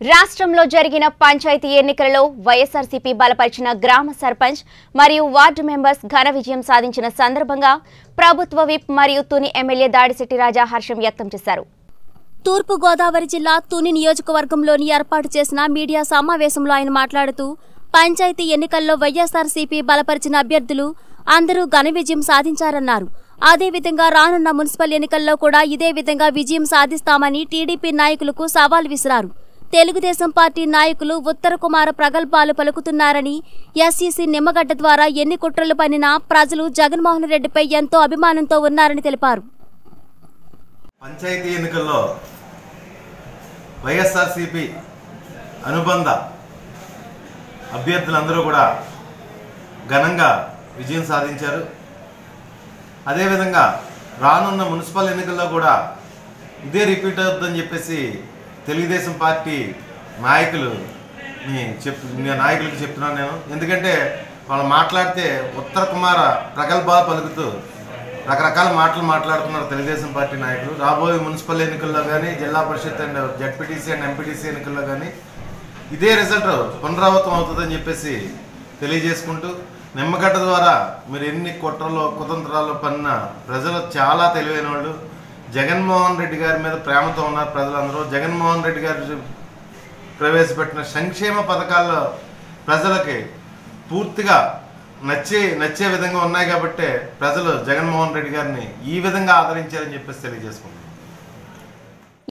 రాష్ట్రంలో జరిగిన పంచాయతీ ఎన్నికలలో వైఎస్ఆర్సీపీ బలపరిచిన గ్రామ సర్పంచ్ మరియు వార్డు మెంబర్స్ ఘన విజయం సాధించిన సందర్భంగా ప్రభుత్వ విప్ మరియు తుని ఎమ్మెల్యే దాడిశెట్టి రాజా హర్షం వ్యక్తం చేశారు తూర్పు గోదావరి జిల్లా తుని నియోజకవర్గంలోని ఏర్పాటు చేసిన మీడియా సమావేశంలో ఆయన మాట్లాడుతూ పంచాయతీ ఎన్నికల్లో వైఎస్ఆర్సీపీ బలపరిచిన అభ్యర్థులు అందరూ ఘన విజయం సాధించారన్నారు అదేవిధంగా రానున్న మున్సిపల్ ఎన్నికల్లో కూడా ఇదే విధంగా విజయం సాధిస్తామని టీడీపీ నాయకులకు సవాల్ విసిరారు తెలుగుదేశం పార్టీ నాయకులు ఉత్తర కుమార ప్రగల్భాలు పలుకుతున్నారని ఎస్ఈసీ నిమ్మగడ్డ ద్వారా ఎన్ని కుట్రలు పన్నినా ప్రజలు జగన్మోహన్ రెడ్డిపై ఎంతో అభిమానంతో ఉన్నారని తెలిపారు పంచాయతీ ఎన్నికల్లో వైఎస్ఆర్సిపి అనుబంధ అభ్యర్థులందరూ కూడా ఘనంగా విజయం సాధించారు అదేవిధంగా రానున్న మున్సిపల్ ఎన్నికల్లో కూడా ఇదే రిపీట్ అవుతుందని చెప్పేసి తెలుగుదేశం పార్టీ నాయకులు చెప్ నాయకులకు చెప్తున్నాను నేను ఎందుకంటే వాళ్ళు మాట్లాడితే ఉత్తర కుమార ప్రగల్భాలు పలుకుతూ రకరకాల మాటలు మాట్లాడుతున్నారు తెలుగుదేశం పార్టీ నాయకులు రాబోయే మున్సిపల్ ఎన్నికల్లో కానీ zilla parishad and ZPTC and MPTC ఎన్నికల్లో కానీ ఇదే రిజల్ట్ పునరావృతం అవుతుందని చెప్పేసి తెలియజేసుకుంటూ నిమ్మగడ్డ ద్వారా మీరు ఎన్ని కుట్రలు కుతంత్రాలు పన్న ప్రజలు చాలా తెలివైన వాళ్ళు జగన్మోహన్ రెడ్డి గారి మీద ప్రేమతో ఉన్నారు ప్రజలందరూ జగన్మోహన్ రెడ్డి గారు ప్రవేశపెట్టిన సంక్షేమ పథకాల్లో ప్రజలకి పూర్తిగా నచ్చే నచ్చే విధంగా ఉన్నాయి కాబట్టే ప్రజలు జగన్మోహన్ రెడ్డి గారిని ఈ విధంగా ఆదరించారని చెప్పేసి తెలియజేసుకుంటున్నాను